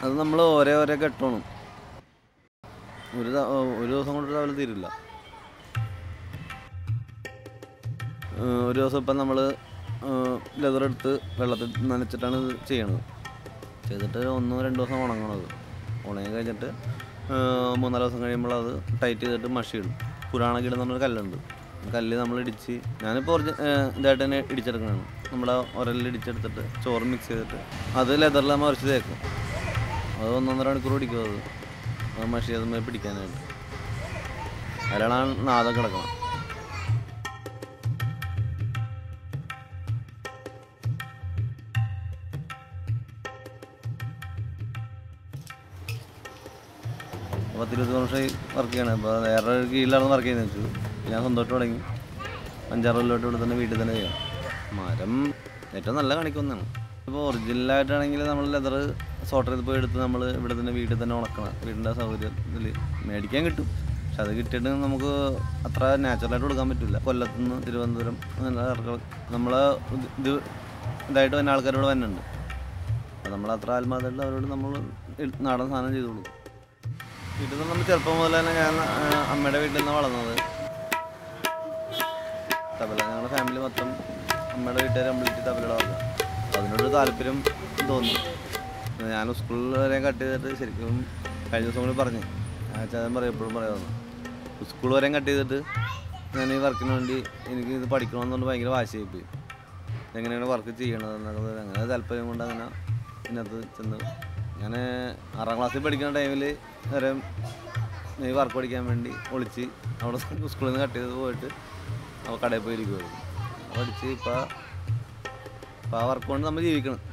അത് നമ്മൾ ഒരേ ഒരേ കെട്ടണം ഒരു ത- ഒരു ദിവസം കൊണ്ട് രാവിലെ തീരില്ല ഏഹ് ഒരു ദിവസം ഇപ്പം നമ്മൾ ലെതർ എടുത്ത് വെള്ളത്തിൽ നനച്ചിട്ടാണ് ഇത് ചെയ്യണത് ചെയ്തിട്ട് ഒന്നോ രണ്ടോ ദിവസം ഉണങ്ങണത് ഉണങ്ങി കഴിഞ്ഞിട്ട് ഏഹ് മൂന്നാല് ദിവസം കഴിയുമ്പോൾ അത് ടൈറ്റ് ചെയ്തിട്ട് മഷി ഇടും പുരാണ കിട എന്നൊരു കല്ലുണ്ട് കല്ല് നമ്മൾ ഇടിച്ച് ഞാനിപ്പോൾ ഒറിജി ഇതായിട്ട് തന്നെ ഇടിച്ചെടുക്കണതാണ് നമ്മുടെ ഉരലിൽ ഇടിച്ചെടുത്തിട്ട് ചോറ് മിക്സ് ചെയ്തിട്ട് അത് ലെതറിൽ നമ്മൾ ഉരച്ച് തേക്കും അത് ഒന്നൊന്നര മണിക്കൂർ പിടിക്കും അത് അത് മഷി അത് പിടിക്കാനായിട്ട് അതിലാണ് നാദം കിടക്കണം പത്തിരുപത്തി വർഷമായി വർക്ക് ചെയ്യണം അപ്പോൾ വേറെ ഒരു കീഴിലാണ് വർക്ക് ചെയ്യുന്നത് വെച്ചു ഞാൻ സ്വന്തമായിട്ട് തുടങ്ങി അഞ്ചാറ് കൊല്ലമായിട്ട് ഇവിടെ തന്നെ വീട്ടിൽ തന്നെ ചെയ്യണം മരം ഏറ്റവും നല്ല കണിക്കൊന്നാണ് ഇപ്പോൾ ഒറിജിനലായിട്ടാണെങ്കിൽ നമ്മൾ ലെതർ സോർട്ട് ചെയ്ത് പോയി എടുത്ത് നമ്മൾ ഇവിടെ തന്നെ വീട്ടിൽ തന്നെ ഉണക്കണം വീടിൻ്റെ സൗകര്യത്തിൽ മേടിക്കാൻ കിട്ടും പക്ഷെ അത് കിട്ടിയിട്ട് നമുക്ക് അത്ര നാച്ചുറലായിട്ട് കൊടുക്കാൻ പറ്റില്ല കൊല്ലത്തുനിന്ന് തിരുവനന്തപുരം അങ്ങനെ ആൾക്കാർ നമ്മളെ ഇത് ഇതായിട്ട് തന്നെ ആൾക്കാരോട് വന്നുണ്ട് അപ്പോൾ നമ്മൾ അത്ര ആത്മാർത്ഥമായിട്ട് അവരോട് നമ്മൾ നാടൻ സാധനം ചെയ്ത് കൊടുക്കും വീട്ടിൽ നിന്ന് നമ്മൾ ചെറുപ്പം മുതൽ തന്നെ ഞാൻ ആ, അമ്മയുടെ വീട്ടിൽ നിന്നാണ് വളർന്നത് തബല ഞങ്ങളുടെ ഫാമിലി മൊത്തം അമ്മയുടെ വീട്ടുകാർ കംപ്ലീറ്റ് തബലയുടെ വളർന്നത് അതിനോട് താല്പര്യം തോന്നി ഞാൻ സ്കൂളിൽ വരെ കട്ട് ചെയ്തിട്ട് ശരിക്കും കഴിഞ്ഞ ദിവസം കൂടി പറഞ്ഞു ആ ചാൻ പറയും എപ്പോഴും പറയാമെന്ന് സ്കൂൾ വരെയും കട്ട് ചെയ്തിട്ട് ഞാൻ ഈ വർക്കിന് വേണ്ടി എനിക്ക് ഇത് പഠിക്കണമെന്നുകൊണ്ട് ഭയങ്കര വാശിയായി പോയി എങ്ങനെയാണ് വർക്ക് ചെയ്യണത് എന്നൊക്കെ അങ്ങനെ താല്പര്യം കൊണ്ട് അങ്ങനെ ഇതിനകത്ത് ചെന്ന് ഞാൻ ആറാം ക്ലാസ്സിൽ പഠിക്കുന്ന ടൈമിൽ വരെ ഈ വർക്ക് പഠിക്കാൻ വേണ്ടി ഒളിച്ച് അവിടെ സ്കൂളിൽ നിന്ന് കട്ട് ചെയ്ത് പോയിട്ട് അപ്പോൾ കടയിൽ പോയി ഇരിക്കുമായിരുന്നു പഠിച്ച് ഇപ്പോൾ ഇപ്പോൾ ആ വർക്ക് കൊണ്ട് നമ്മൾ ജീവിക്കണം